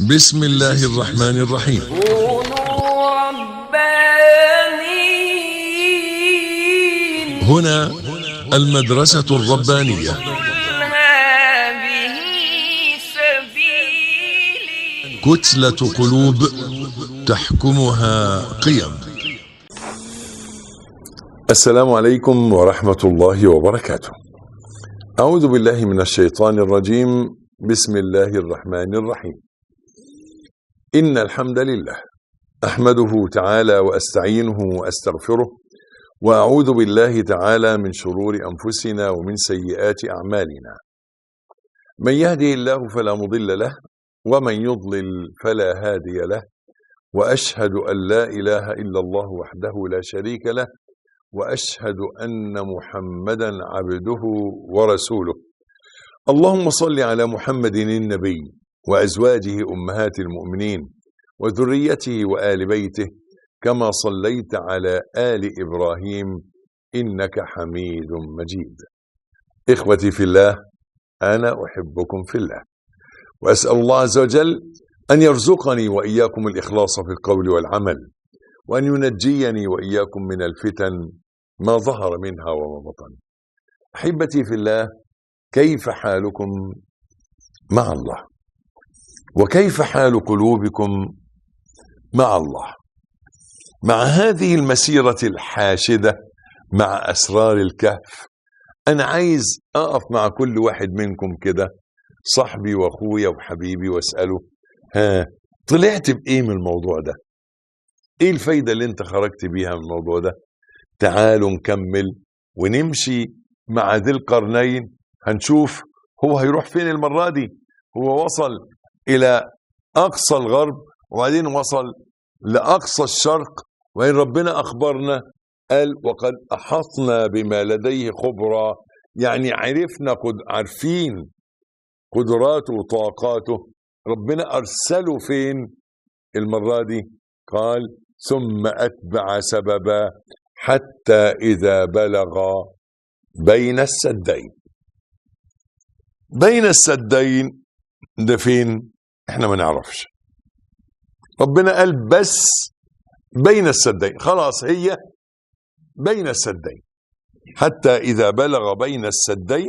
بسم الله الرحمن الرحيم كونوا ربانيين هنا المدرسة الربانية قل هذه سبيلي كتلة قلوب تحكمها قيم السلام عليكم ورحمة الله وبركاته. أعوذ بالله من الشيطان الرجيم، بسم الله الرحمن الرحيم. إن الحمد لله أحمده تعالى وأستعينه وأستغفره وأعوذ بالله تعالى من شرور أنفسنا ومن سيئات أعمالنا. من يهده الله فلا مضل له ومن يضلل فلا هادي له وأشهد أن لا إله إلا الله وحده لا شريك له واشهد ان محمدا عبده ورسوله اللهم صل على محمد النبي وازواجه امهات المؤمنين وذريته وال بيته كما صليت على ال ابراهيم انك حميد مجيد اخوتي في الله انا احبكم في الله واسال الله عز وجل ان يرزقني واياكم الاخلاص في القول والعمل وان ينجيني واياكم من الفتن ما ظهر منها وما بطن احبتي في الله كيف حالكم مع الله وكيف حال قلوبكم مع الله مع هذه المسيره الحاشده مع اسرار الكهف انا عايز اقف مع كل واحد منكم كده صاحبي واخويا وحبيبي واساله ها طلعت بايه من الموضوع ده ايه الفايده اللي انت خرجت بيها من الموضوع ده تعالوا نكمل ونمشي مع ذي القرنين هنشوف هو هيروح فين المرة دي هو وصل إلى أقصى الغرب وبعدين وصل لأقصى الشرق وإن ربنا أخبرنا قال وقد أحطنا بما لديه خبرا يعني عرفنا قد عارفين قدراته وطاقاته ربنا أرسله فين المرة دي قال ثم أتبع سببا حتى إذا بلغ بين السدين بين السدين ده فين احنا ما نعرفش ربنا قال بس بين السدين خلاص هي بين السدين حتى إذا بلغ بين السدين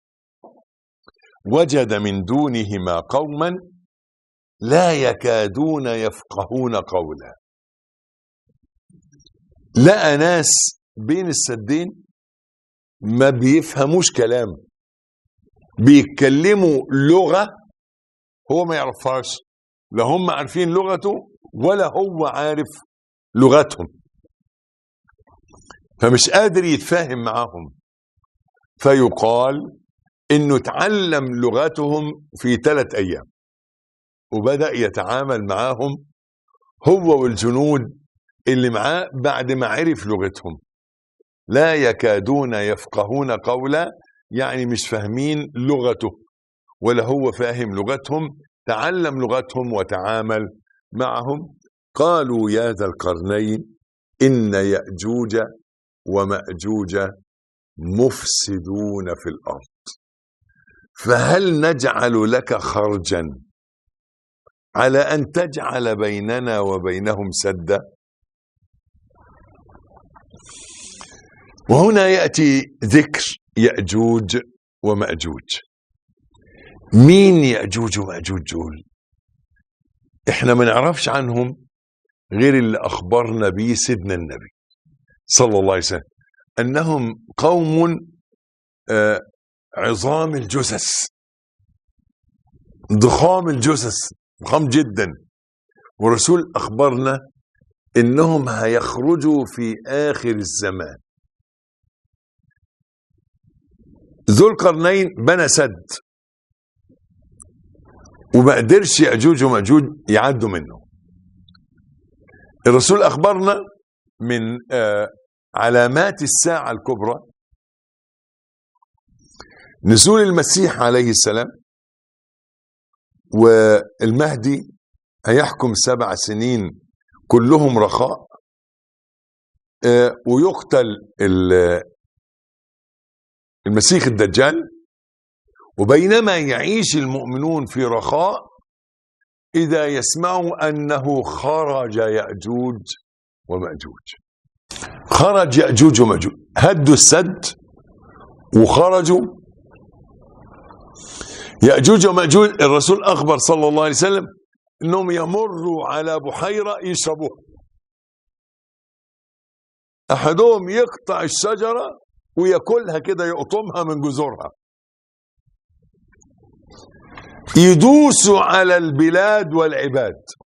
وجد من دونهما قوما لا يكادون يفقهون قولا لقى ناس بين السدين ما بيفهموش كلام بيتكلموا لغة هو ما يعرفهاش لا هم عارفين لغته ولا هو عارف لغتهم فمش قادر يتفاهم معاهم فيقال انه اتعلم لغتهم في ثلاث ايام وبدأ يتعامل معاهم هو والجنود اللي معاه بعد ما عرف لغتهم لا يكادون يفقهون قولا يعني مش فاهمين لغته ولا هو فاهم لغتهم تعلم لغتهم وتعامل معهم قالوا يا ذا القرنين إن يأجوج ومأجوج مفسدون في الأرض فهل نجعل لك خرجا على أن تجعل بيننا وبينهم سدا وهنا ياتي ذكر ياجوج وماجوج مين ياجوج وماجوج دول احنا ما نعرفش عنهم غير اللي اخبرنا به سيدنا النبي صلى الله عليه وسلم انهم قوم آه عظام الجثث ضخام الجثث ضخام جدا والرسول اخبرنا انهم هيخرجوا في اخر الزمان ذو القرنين بنى سد وما قدرش يأجوج ومأجوج يعدوا منه الرسول أخبرنا من آه علامات الساعة الكبرى نزول المسيح عليه السلام والمهدي هيحكم سبع سنين كلهم رخاء آه ويقتل المسيح الدجال وبينما يعيش المؤمنون في رخاء إذا يسمعوا أنه خرج يأجوج ومأجوج خرج يأجوج ومأجوج هدوا السد وخرجوا يأجوج ومأجوج الرسول أخبر صلى الله عليه وسلم أنهم يمروا على بحيرة يشربوها أحدهم يقطع الشجرة وياكلها كده يقطمها من جذورها يدوسوا على البلاد والعباد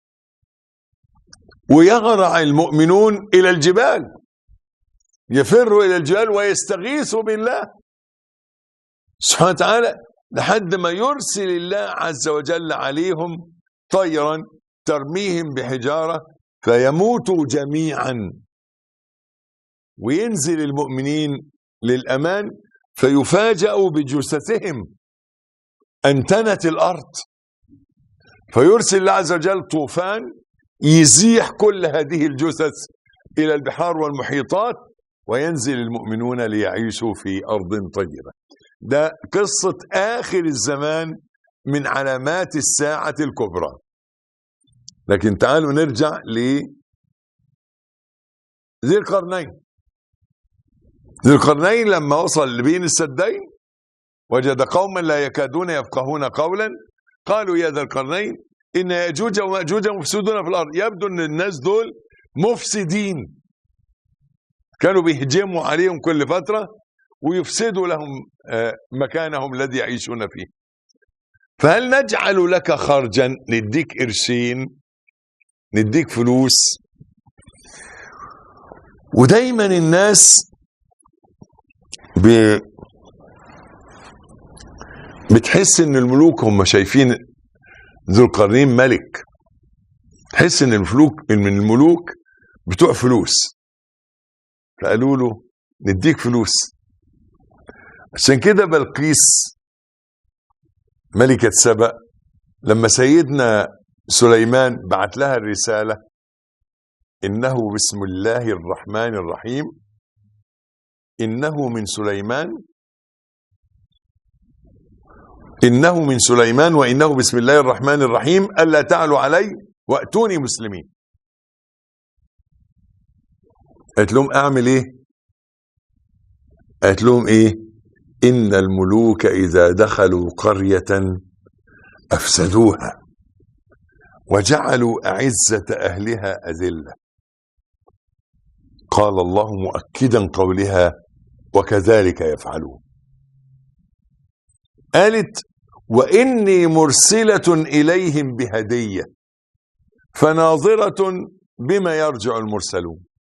ويغرع المؤمنون إلى الجبال يفروا إلى الجبال ويستغيثوا بالله سبحانه وتعالى لحد ما يرسل الله عز وجل عليهم طيرا ترميهم بحجارة فيموتوا جميعا وينزل المؤمنين للأمان فيفاجأوا بجثثهم أنتنت الأرض فيرسل الله عز وجل طوفان يزيح كل هذه الجثث إلى البحار والمحيطات وينزل المؤمنون ليعيشوا في أرض طيبة ده قصة آخر الزمان من علامات الساعة الكبرى لكن تعالوا نرجع ل ذي القرنين ذي القرنين لما وصل بين السدين وجد قوما لا يكادون يفقهون قولا قالوا يا ذا القرنين ان ياجوج وماجوج مفسدون في الارض يبدو ان الناس دول مفسدين كانوا بيهجموا عليهم كل فتره ويفسدوا لهم آه، مكانهم الذي يعيشون فيه فهل نجعل لك خرجا نديك قرشين نديك فلوس ودايما الناس ب... بتحس ان الملوك هم شايفين ذو القرنين ملك تحس ان الملوك من الملوك بتوع فلوس فقالوا له نديك فلوس عشان كده بلقيس ملكة سبأ لما سيدنا سليمان بعت لها الرسالة إنه بسم الله الرحمن الرحيم إنه من سليمان إنه من سليمان وإنه بسم الله الرحمن الرحيم ألا تعلوا علي وأتوني مسلمين قالت لهم أعمل إيه قالت لهم إيه إن الملوك إذا دخلوا قرية أفسدوها وجعلوا أعزة أهلها أذلة قال الله مؤكدا قولها وكذلك يفعلون قالت وإني مرسلة إليهم بهدية فناظرة بما يرجع المرسلون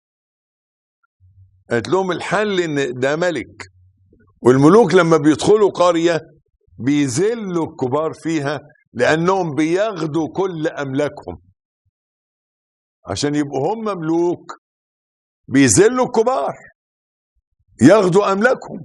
قالت لهم الحل إن ده ملك والملوك لما بيدخلوا قرية بيذلوا الكبار فيها لأنهم بياخدوا كل أملاكهم عشان يبقوا هم ملوك بيذلوا الكبار ياخدوا أملاكهم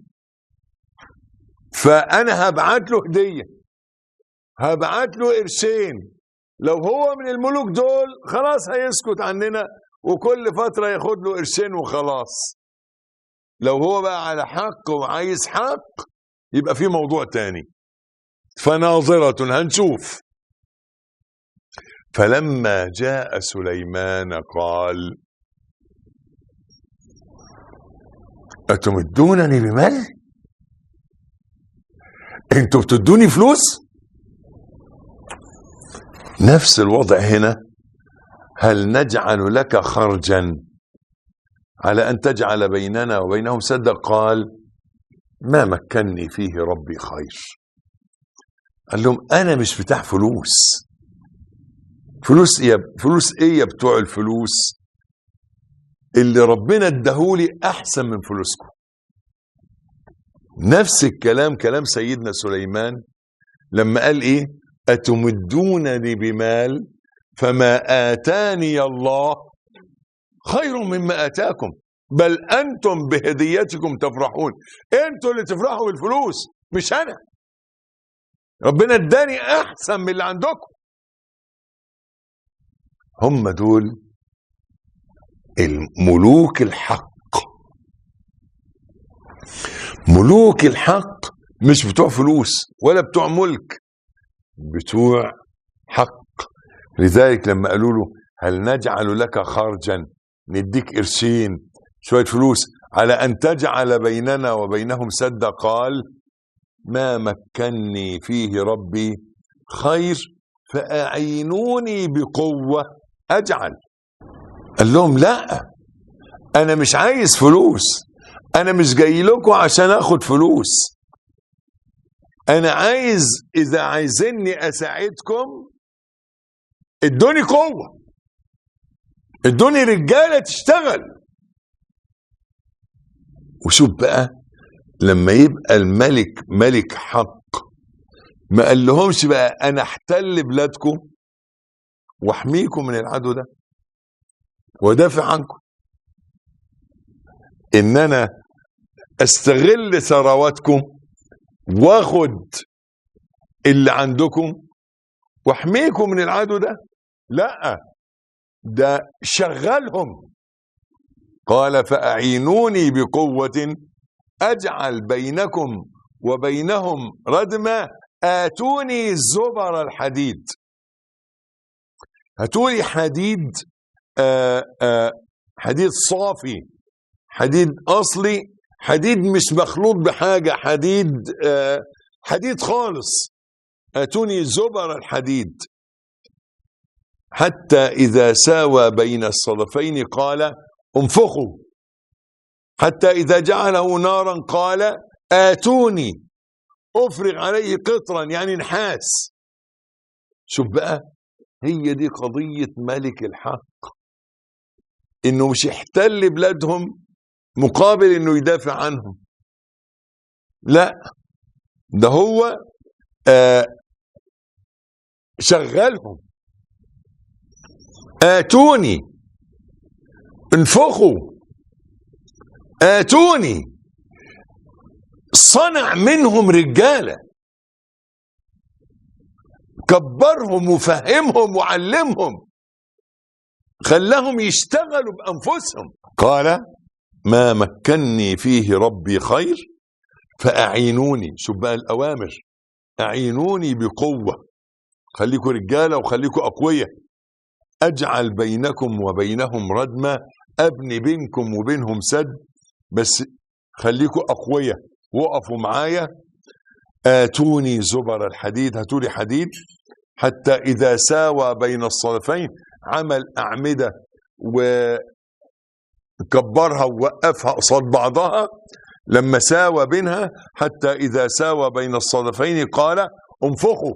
فأنا هبعت له هدية هبعت له قرشين لو هو من الملوك دول خلاص هيسكت عننا وكل فترة ياخد له قرشين وخلاص لو هو بقى على حق وعايز حق يبقى في موضوع تاني فناظرة هنشوف فلما جاء سليمان قال أتمدونني بمال انتوا بتدوني فلوس نفس الوضع هنا هل نجعل لك خرجا على أن تجعل بيننا وبينهم سدا قال ما مكنني فيه ربي خير قال لهم أنا مش بتاع فلوس فلوس إيه فلوس إيه يا بتوع الفلوس اللي ربنا اداهولي أحسن من فلوسكم نفس الكلام كلام سيدنا سليمان لما قال إيه أتمدونني بمال فما آتاني الله خير مما آتاكم بل أنتم بهديتكم تفرحون أنتوا اللي تفرحوا بالفلوس مش أنا ربنا اداني أحسن من اللي عندكم هم دول الملوك الحق ملوك الحق مش بتوع فلوس ولا بتوع ملك بتوع حق لذلك لما قالوا له هل نجعل لك خرجا نديك قرشين شويه فلوس على ان تجعل بيننا وبينهم سدا قال ما مكني فيه ربي خير فاعينوني بقوه اجعل قال لهم لا انا مش عايز فلوس انا مش جاي لكم عشان اخد فلوس انا عايز اذا عايزيني اساعدكم ادوني قوه ادوني رجاله تشتغل وشوف بقى لما يبقى الملك ملك حق ما قال لهمش بقى انا احتل بلادكم واحميكم من العدو ده وادافع عنكم ان انا استغل ثرواتكم واخد اللي عندكم واحميكم من العدو ده لا ده شغلهم قال فأعينوني بقوة أجعل بينكم وبينهم ردما آتوني زبر الحديد هاتولي حديد آآ آآ حديد صافي حديد أصلي حديد مش مخلوط بحاجة حديد آه حديد خالص آتوني زبر الحديد حتى إذا ساوى بين الصدفين قال انفخوا حتى إذا جعله نارا قال آتوني أفرغ عليه قطرا يعني نحاس شوف بقى هي دي قضية ملك الحق إنه مش يحتل بلادهم مقابل إنه يدافع عنهم لا ده هو آه شغلهم آتوني انفخوا آتوني صنع منهم رجالة كبرهم وفهمهم وعلمهم خلاهم يشتغلوا بأنفسهم قال ما مكني فيه ربي خير فأعينوني شوف بقى الأوامر أعينوني بقوة خليكوا رجالة وخليكوا أقوياء أجعل بينكم وبينهم ردما أبني بينكم وبينهم سد بس خليكوا أقوياء وقفوا معايا آتوني زبر الحديد هاتولي حديد حتى إذا ساوى بين الصدفين عمل أعمدة وكبرها ووقفها قصاد بعضها لما ساوى بينها حتى إذا ساوى بين الصدفين قال انفخوا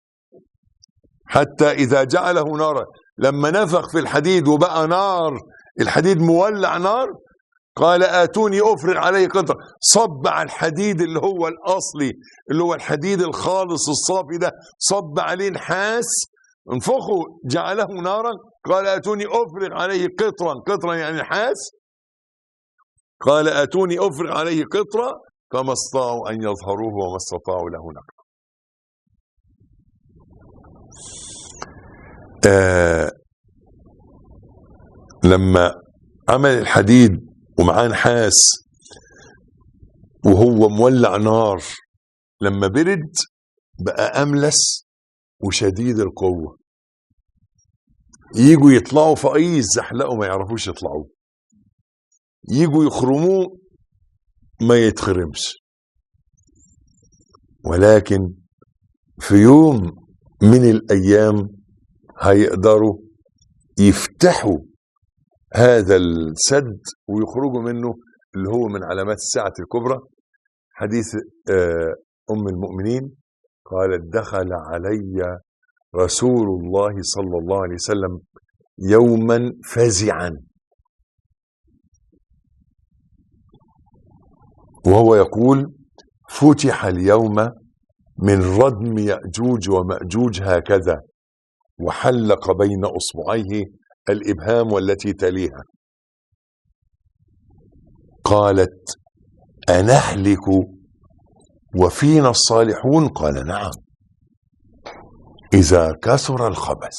حتى إذا جعله نارا لما نفخ في الحديد وبقى نار الحديد مولع نار قال آتوني أفرغ عليه قطرة صب على الحديد اللي هو الأصلي اللي هو الحديد الخالص الصافي ده صب عليه نحاس انفخوا جعله نارا قال آتوني أفرغ عليه قطرا قطرا يعني نحاس قال آتوني أفرغ عليه قطرة فما استطاعوا أن يظهروه وما استطاعوا له نقبا آه لما عمل الحديد ومعاه نحاس وهو مولع نار لما برد بقى أملس وشديد القوة يجوا يطلعوا في أي يزحلقوا ما يعرفوش يطلعوا يجوا يخرموه ما يتخرمش ولكن في يوم من الأيام هيقدروا يفتحوا هذا السد ويخرجوا منه اللي هو من علامات الساعة الكبرى حديث أم المؤمنين قالت دخل علي رسول الله صلى الله عليه وسلم يوما فزعا وهو يقول فتح اليوم من ردم يأجوج ومأجوج هكذا وحلق بين اصبعيه الابهام والتي تليها قالت انهلك وفينا الصالحون قال نعم اذا كثر الخبث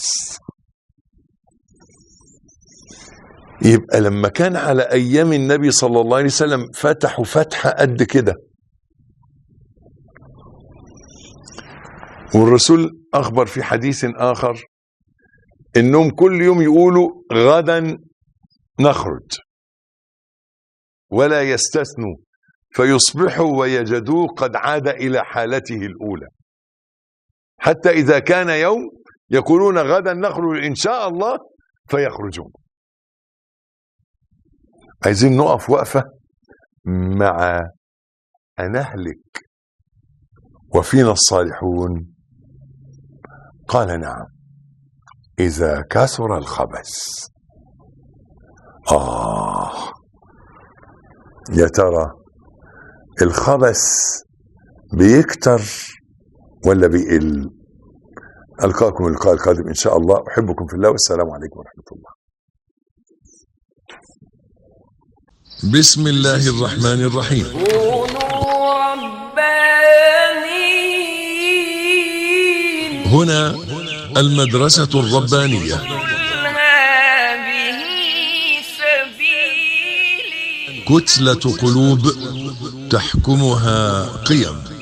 يبقى لما كان على ايام النبي صلى الله عليه وسلم فتحوا فتحه قد كده والرسول اخبر في حديث اخر انهم كل يوم يقولوا غدا نخرج ولا يستثنوا فيصبحوا ويجدوه قد عاد الى حالته الاولى حتى اذا كان يوم يقولون غدا نخرج ان شاء الله فيخرجون عايزين نقف وقفه مع أنهلك وفينا الصالحون قال نعم إذا كثر الخبث آه يا ترى الخبث بيكتر ولا بيقل ألقاكم اللقاء القادم إن شاء الله أحبكم في الله والسلام عليكم ورحمة الله بسم الله الرحمن الرحيم كونوا ربانيين هنا المدرسة الربانية قل هذه سبيلي كتلة قلوب تحكمها قيم